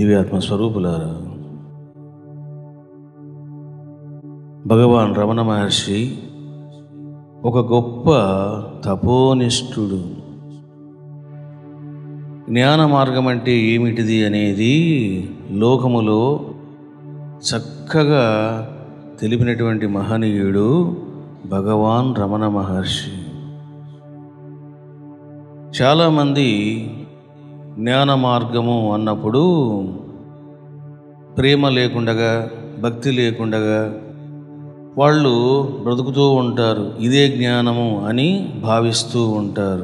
దివ్యాత్మ స్వరూపులారా భగవాన్ రమణ మహర్షి ఒక గొప్ప తపోనిష్ఠుడు జ్ఞాన మార్గం అంటే ఏమిటిది అనేది లోకములో చక్కగా తెలిపినటువంటి మహనీయుడు భగవాన్ రమణ మహర్షి చాలామంది జ్ఞాన మార్గము అన్నప్పుడు ప్రేమ లేకుండగా భక్తి లేకుండగా వాళ్ళు బ్రతుకుతూ ఉంటారు ఇదే జ్ఞానము అని భావిస్తూ ఉంటారు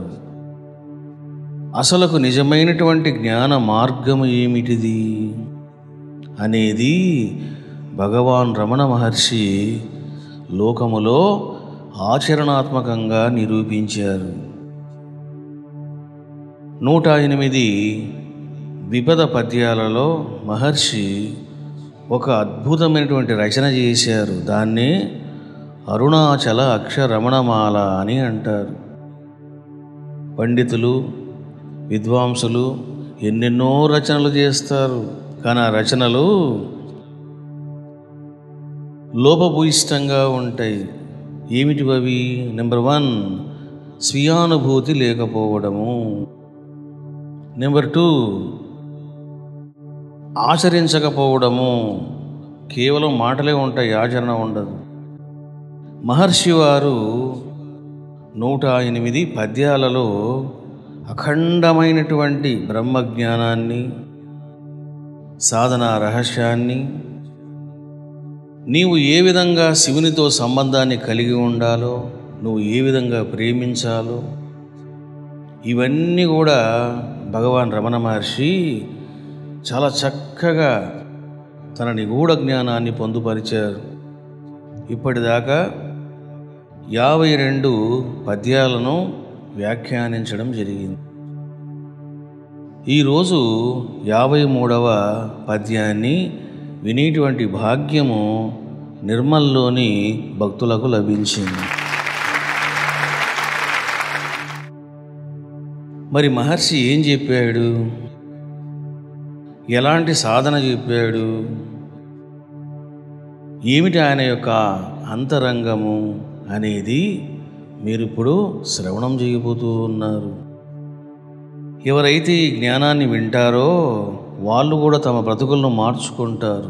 అసలకు నిజమైనటువంటి జ్ఞాన మార్గము ఏమిటిది అనేది భగవాన్ రమణ మహర్షి లోకములో ఆచరణాత్మకంగా నిరూపించారు నూట ఎనిమిది విపద పద్యాలలో మహర్షి ఒక అద్భుతమైనటువంటి రచన చేశారు దాన్ని అరుణాచల అక్షరమణమాల అని అంటారు పండితులు విద్వాంసులు ఎన్నెన్నో రచనలు చేస్తారు కానీ ఆ రచనలు లోపభూయిష్టంగా ఉంటాయి ఏమిటి అవి నెంబర్ వన్ స్వీయానుభూతి లేకపోవడము నెంబర్ టూ ఆచరించకపోవడము కేవలం మాటలే ఉంటాయి ఆచరణ ఉండదు మహర్షి వారు నూట ఎనిమిది పద్యాలలో అఖండమైనటువంటి బ్రహ్మజ్ఞానాన్ని సాధన రహస్యాన్ని నీవు ఏ విధంగా శివునితో సంబంధాన్ని కలిగి ఉండాలో నువ్వు ఏ విధంగా ప్రేమించాలో ఇవన్నీ కూడా భగవాన్ రమణ మహర్షి చాలా చక్కగా తన నిగూఢ జ్ఞానాన్ని పొందుపరిచారు ఇప్పటిదాకా యాభై రెండు పద్యాలను వ్యాఖ్యానించడం జరిగింది ఈరోజు యాభై మూడవ పద్యాన్ని వినేటువంటి భాగ్యము నిర్మల్లోని భక్తులకు లభించింది మరి మహర్షి ఏం చెప్పాడు ఎలాంటి సాధన చెప్పాడు ఏమిటి ఆయన యొక్క అంతరంగము అనేది మీరు ఇప్పుడు శ్రవణం చేయబోతూ ఉన్నారు ఎవరైతే ఈ జ్ఞానాన్ని వింటారో వాళ్ళు కూడా తమ బ్రతుకులను మార్చుకుంటారు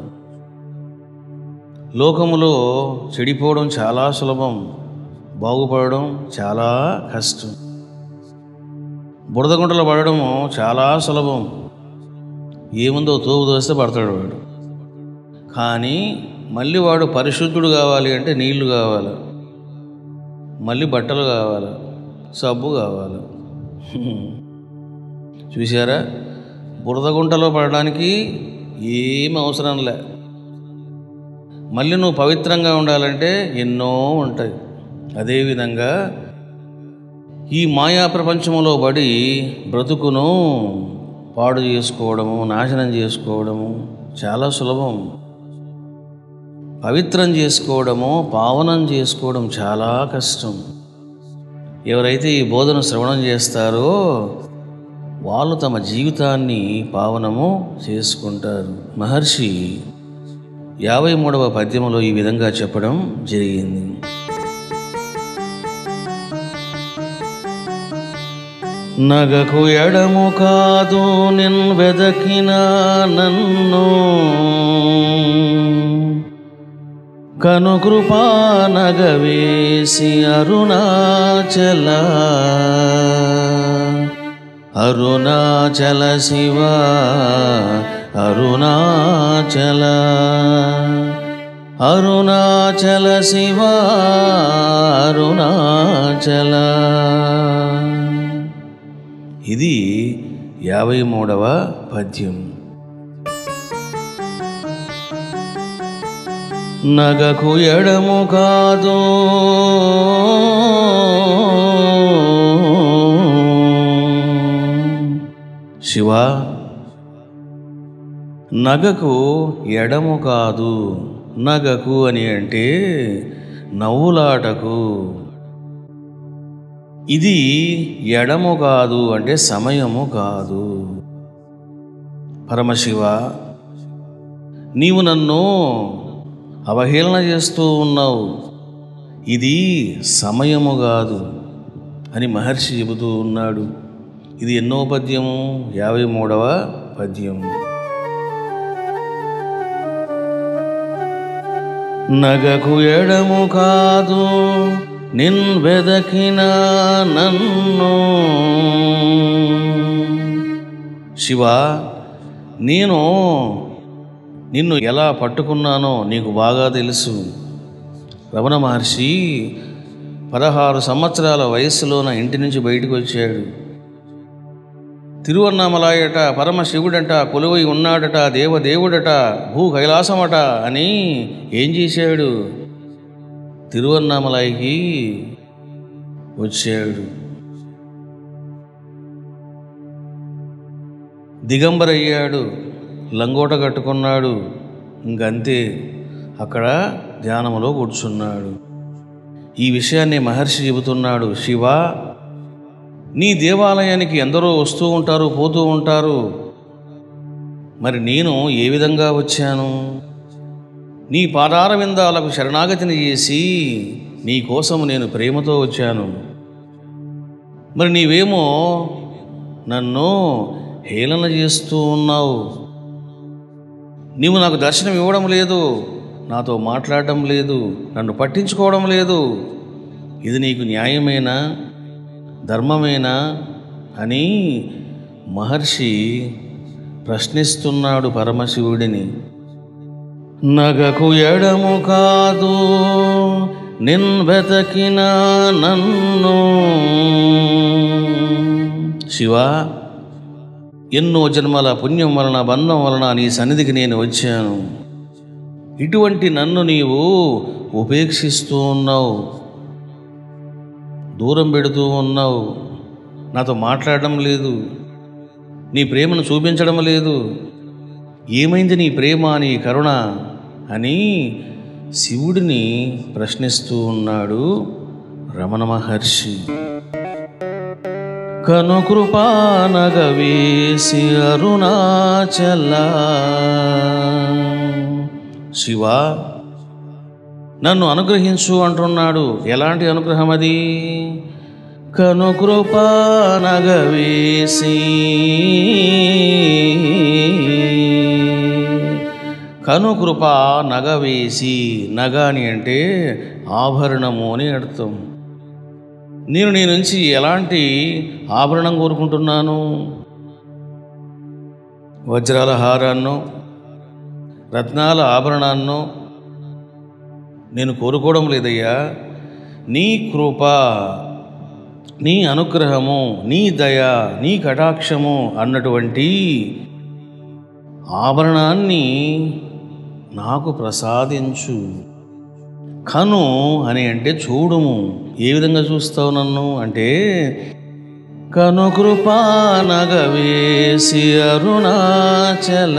లోకములో చెడిపోవడం చాలా సులభం బాగుపడడం చాలా కష్టం బురదగుంటలో పడడము చాలా సులభం ఏముందో తోపు దోస్తే పడతాడు వాడు కానీ మళ్ళీ వాడు పరిశుద్ధుడు కావాలి అంటే నీళ్లు కావాలి మళ్ళీ బట్టలు కావాలి సబ్బు కావాలి చూసారా బురదగుంటలో పడడానికి ఏం అవసరం లే మళ్ళీ నువ్వు పవిత్రంగా ఉండాలంటే ఎన్నో ఉంటాయి అదేవిధంగా ఈ మాయా ప్రపంచంలో పడి బ్రతుకును పాడు చేసుకోవడము నాశనం చేసుకోవడము చాలా సులభం పవిత్రం చేసుకోవడము పావనం చేసుకోవడం చాలా కష్టం ఎవరైతే ఈ బోధన శ్రవణం చేస్తారో వాళ్ళు తమ జీవితాన్ని పావనము చేసుకుంటారు మహర్షి యాభై మూడవ పద్యములో ఈ విధంగా చెప్పడం జరిగింది నగకు ఎడము కాదు నిన్ వెదకిన నన్ను కను కృపా నగవేసి అరుణాచల అరుణాచల శివ అరుణాచల అరుణాచల శివ అరుణాచల ఇది యాభై మూడవ పద్యం నగకు ఎడము కాదు శివ నగకు ఎడము కాదు నగకు అని అంటే నవ్వులాటకు ఇది ఎడము కాదు అంటే సమయము కాదు పరమశివ నీవు నన్ను అవహేళన చేస్తూ ఉన్నావు ఇది సమయము కాదు అని మహర్షి చెబుతూ ఉన్నాడు ఇది ఎన్నో పద్యము యాభై మూడవ పద్యం నగకు ఎడము కాదు నిన్ వెదకిన నన్ను శివ నేను నిన్ను ఎలా పట్టుకున్నానో నీకు బాగా తెలుసు రమణ మహర్షి పదహారు సంవత్సరాల వయస్సులో నా ఇంటి నుంచి బయటకు వచ్చాడు తిరువన్నామలాయట పరమశివుడట కొలువై ఉన్నాడట దేవదేవుడట భూ కైలాసమట అని ఏం చేశాడు తిరువన్నామలాయికి వచ్చాడు దిగంబరయ్యాడు లంగోట కట్టుకున్నాడు ఇంకంతే అక్కడ ధ్యానములో కూర్చున్నాడు ఈ విషయాన్ని మహర్షి చెబుతున్నాడు శివ నీ దేవాలయానికి ఎందరో వస్తూ ఉంటారు పోతూ ఉంటారు మరి నేను ఏ విధంగా వచ్చాను నీ పాదార విందాలకు శరణాగతిని చేసి నీ కోసం నేను ప్రేమతో వచ్చాను మరి నీవేమో నన్ను హేళన చేస్తూ ఉన్నావు నీవు నాకు దర్శనం ఇవ్వడం లేదు నాతో మాట్లాడడం లేదు నన్ను పట్టించుకోవడం లేదు ఇది నీకు న్యాయమేనా ధర్మమేనా అని మహర్షి ప్రశ్నిస్తున్నాడు పరమశివుడిని నగకు ఎడము కాదు నిన్ వెతకిన నన్ను శివ ఎన్నో జన్మల పుణ్యం వలన బంధం వలన నీ సన్నిధికి నేను వచ్చాను ఇటువంటి నన్ను నీవు ఉపేక్షిస్తూ ఉన్నావు దూరం పెడుతూ ఉన్నావు నాతో మాట్లాడడం లేదు నీ ప్రేమను చూపించడం లేదు ఏమైంది నీ ప్రేమ నీ కరుణ అని శివుడిని ప్రశ్నిస్తూ ఉన్నాడు రమణ మహర్షి కనుకృపానగవేసి అరుణాచల శివ నన్ను అనుగ్రహించు అంటున్నాడు ఎలాంటి అనుగ్రహం అది కనుకృపానగవేసి కనుకృప నగవేసి నగ అని అంటే ఆభరణము అని అర్థం నేను నీ నుంచి ఎలాంటి ఆభరణం కోరుకుంటున్నాను వజ్రాల హారాన్నో రత్నాల ఆభరణాన్నో నేను కోరుకోవడం లేదయ్యా నీ కృప నీ అనుగ్రహము నీ దయ నీ కటాక్షము అన్నటువంటి ఆభరణాన్ని నాకు ప్రసాదించు కను అని అంటే చూడుము ఏ విధంగా చూస్తావు నన్ను అంటే కను కృపానగవేసి అరుణాచల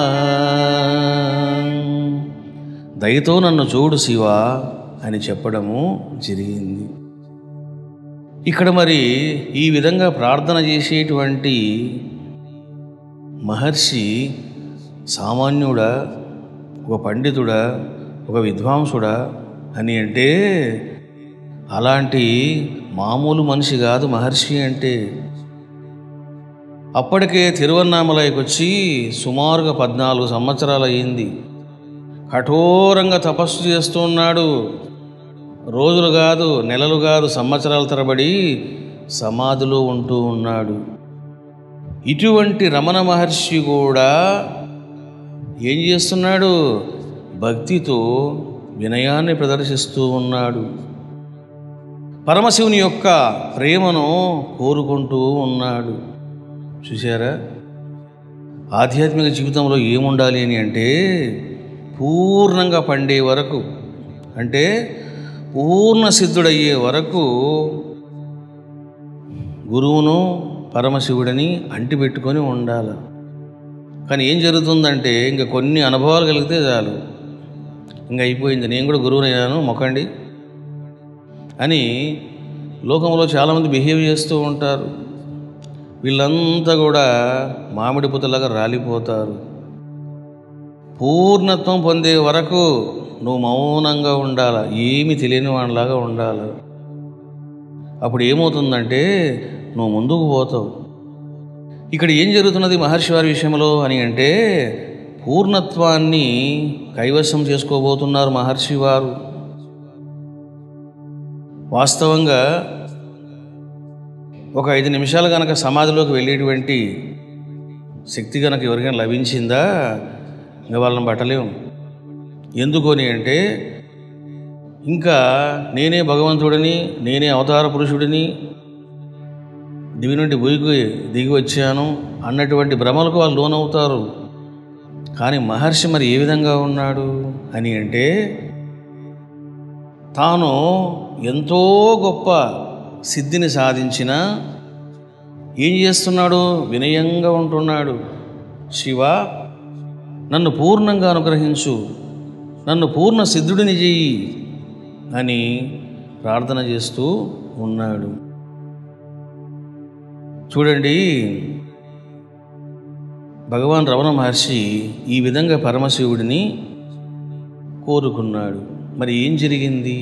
దయతో నన్ను చూడు శివ అని చెప్పడము జరిగింది ఇక్కడ మరి ఈ విధంగా ప్రార్థన చేసేటువంటి మహర్షి సామాన్యుడా ఒక పండితుడా ఒక విద్వాంసుడా అని అంటే అలాంటి మామూలు మనిషి కాదు మహర్షి అంటే అప్పటికే తిరువన్నామలైకి వచ్చి సుమారుగా పద్నాలుగు సంవత్సరాలు అయింది కఠోరంగా తపస్సు చేస్తూ ఉన్నాడు రోజులు కాదు నెలలు కాదు సంవత్సరాల తరబడి సమాధిలో ఉంటూ ఉన్నాడు ఇటువంటి రమణ మహర్షి కూడా ఏం చేస్తున్నాడు భక్తితో వినయాన్ని ప్రదర్శిస్తూ ఉన్నాడు పరమశివుని యొక్క ప్రేమను కోరుకుంటూ ఉన్నాడు చూసారా ఆధ్యాత్మిక జీవితంలో ఏముండాలి అని అంటే పూర్ణంగా పండే వరకు అంటే పూర్ణ సిద్ధుడయ్యే వరకు గురువును పరమశివుడిని అంటిపెట్టుకొని ఉండాలి కానీ ఏం జరుగుతుందంటే ఇంకా కొన్ని అనుభవాలు కలిగితే చాలు ఇంకా అయిపోయింది నేను కూడా గురువునయ్యాను మొక్కండి అని లోకంలో చాలామంది బిహేవ్ చేస్తూ ఉంటారు వీళ్ళంతా కూడా మామిడి పుతలాగా రాలిపోతారు పూర్ణత్వం పొందే వరకు నువ్వు మౌనంగా ఉండాలి ఏమి తెలియని వాడిలాగా ఉండాలి అప్పుడు ఏమవుతుందంటే నువ్వు ముందుకు పోతావు ఇక్కడ ఏం జరుగుతున్నది మహర్షి వారి విషయంలో అని అంటే పూర్ణత్వాన్ని కైవసం చేసుకోబోతున్నారు మహర్షి వారు వాస్తవంగా ఒక ఐదు నిమిషాలు కనుక సమాధిలోకి వెళ్ళేటువంటి శక్తి కనుక ఎవరికైనా లభించిందా ఇంకా వాళ్ళని పట్టలేము ఎందుకొని అంటే ఇంకా నేనే భగవంతుడిని నేనే అవతార పురుషుడిని దివి నుండి భూమికి దిగి వచ్చాను అన్నటువంటి భ్రమలకు వాళ్ళు లోనవుతారు కానీ మహర్షి మరి ఏ విధంగా ఉన్నాడు అని అంటే తాను ఎంతో గొప్ప సిద్ధిని సాధించిన ఏం చేస్తున్నాడు వినయంగా ఉంటున్నాడు శివ నన్ను పూర్ణంగా అనుగ్రహించు నన్ను పూర్ణ సిద్ధుడిని చెయ్యి అని ప్రార్థన చేస్తూ ఉన్నాడు చూడండి భగవాన్ రమణ మహర్షి ఈ విధంగా పరమశివుడిని కోరుకున్నాడు మరి ఏం జరిగింది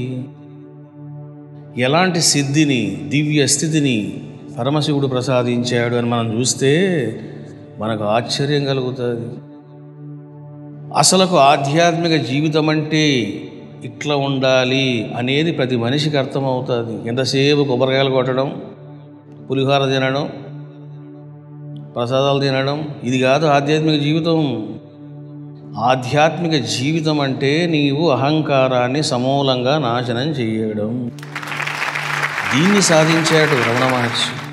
ఎలాంటి సిద్ధిని దివ్య స్థితిని పరమశివుడు ప్రసాదించాడు అని మనం చూస్తే మనకు ఆశ్చర్యం కలుగుతుంది అసలకు ఆధ్యాత్మిక జీవితం అంటే ఇట్లా ఉండాలి అనేది ప్రతి మనిషికి అర్థమవుతుంది ఎంతసేపు కొబ్బరికాయలు కొట్టడం పులిహోర తినడం ప్రసాదాలు తినడం ఇది కాదు ఆధ్యాత్మిక జీవితం ఆధ్యాత్మిక జీవితం అంటే నీవు అహంకారాన్ని సమూలంగా నాశనం చేయడం దీన్ని సాధించాడు రమణ మహర్షి